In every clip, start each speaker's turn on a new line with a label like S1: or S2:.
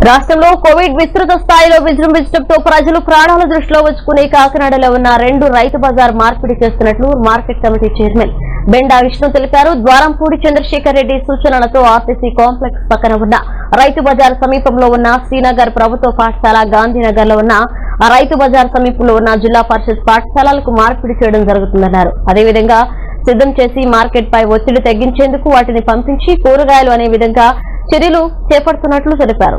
S1: రాష్ట్రంలో కోవిడ్ విస్తృత స్థాయిలో విజృంభించడంతో ప్రజలు ప్రాణాల దృష్టిలో ఉంచుకుని కాకినాడలో ఉన్న రెండు రైతు బజార్ మార్పిడి చేస్తున్నట్లు market committee chairman Benda Vishnu తెలిపారు ద్వారంపూడి చంద్రశేఖర్ రెడ్డి సూచనలతో ఆర్టీసీ కాంప్లెక్స్ పక్కన ఉన్న రైతు బజార్ సమీపంలో ఉన్న శ్రీనగర్ ప్రభుత్వ పాఠశాల గాంధీనగర్ లో ఉన్న ఆ రైతు బజార్ సమీపంలో ఉన్న జిల్లా పరిషత్ పాఠశాలలకు మార్పిడి చేయడం జరుగుతుందన్నారు అదేవిధంగా సిద్ధం చేసి మార్కెట్ పై ఒత్తిడి తగ్గించేందుకు వాటిని పంపించి కూరగాయలు అనే విధంగా చర్యలు చేపడుతున్నట్లు తెలిపారు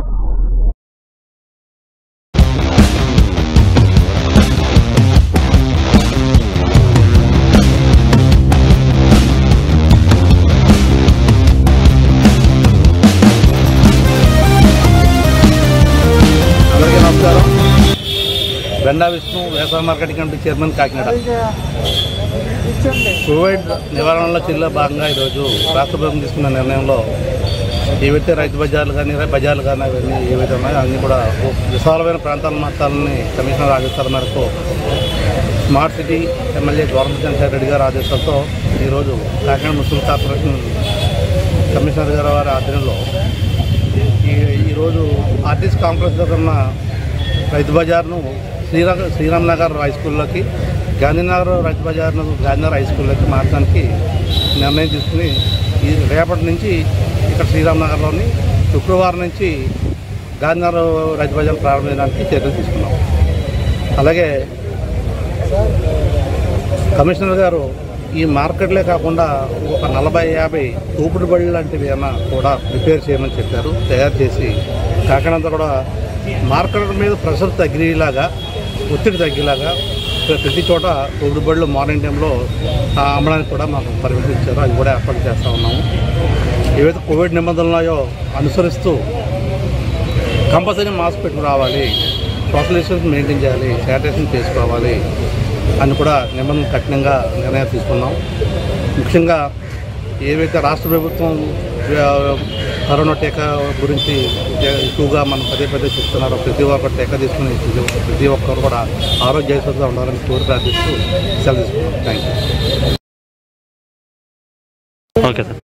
S2: అందరికీ నమస్కారం బెండా విష్ణు వ్యవసాయ marketing committee chairman Kakinada Covid నివారణలో చర్యలో భాగంగా ఈరోజు రాష్ట్ర ప్రభుత్వం తీసుకున్న నిర్ణయంలో ఏవైతే రైతు బజార్లు కానీ బజార్లు కానీ అవన్నీ ఏవైతే ఉన్నాయో అన్నీ కూడా విశాలమైన ప్రాంతాల మార్చాలని కమిషనర్ ఆదేశాల మేరకు smart city MLA government Chandrasekhar Reddy గారి ఆదేశాలతో ఈరోజు కాకినాడ మున్సిపల్ కార్పొరేషన్ కమిషనర్ గారి వారి ఆధ్వర్యంలో ఈ ఈరోజు ఆర్టీసీ కాంప్లెక్స్ దగ్గర ఉన్న రైతు బజార్ను శ్రీరామ్ శ్రీరామ్ నగర్ హై స్కూల్లోకి గాంధీనగర్ రైతు బజార్ను గాంధీనగర్ హై స్కూల్లోకి మార్చడానికి నిర్ణయం తీసుకుని ఈ రేపటి నుంచి ఇక్కడ శ్రీరామ్ నగర్లోని శుక్రవారం నుంచి గాంధీనగర్ రైతు బజార్ ప్రారంభించడానికి చర్యలు తీసుకున్నాం అలాగే కమిషనర్ గారు ఈ మార్కెట్లే కాకుండా ఒక నలభై యాభై తూపుడు బళ్ళు లాంటివి ఏమైనా కూడా ప్రిపేర్ చేయమని చెప్పారు తయారు చేసి కాకినాడ కూడా మార్కెట్ మీద ప్రెషర్ తగ్గిలాగా ఒత్తిడి తగ్గేలాగా ప్రతి చోట తూపుడు బళ్ళు మార్నింగ్ టైంలో ఆ, అమ్మడానికి కూడా మాకు పర్మిషన్ ఇచ్చారు అది కూడా ఏర్పాటు చేస్తూ ఉన్నాము ఏవైతే కోవిడ్ నిబంధనలు ఉన్నాయో అనుసరిస్తూ కంపల్సరీ మాస్క్ పెట్టుకు రావాలి సోషల్ డిస్టెన్స్ మెయింటైన్ చేయాలి శానిటైజేషన్ చేసుకోవాలి అని కూడా నిబంధనలు కఠినంగా నిర్ణయాలు తీసుకున్నాం ముఖ్యంగా ఏవైతే రాష్ట్ర ప్రభుత్వం ఆ, కరోనా టీకా గురించి ఎక్కువగా మనం పదే పదే చెప్తున్నారో ప్రతి ఒక్కరు టీకా తీసుకుని ప్రతి ఒక్కరు కూడా ఆరోగ్యశ్వరంగా ఉండాలని కోరి ప్రార్థిస్తూ సెలవు తీసుకున్నాం థ్యాంక్ యూ
S3: ఓకే సార్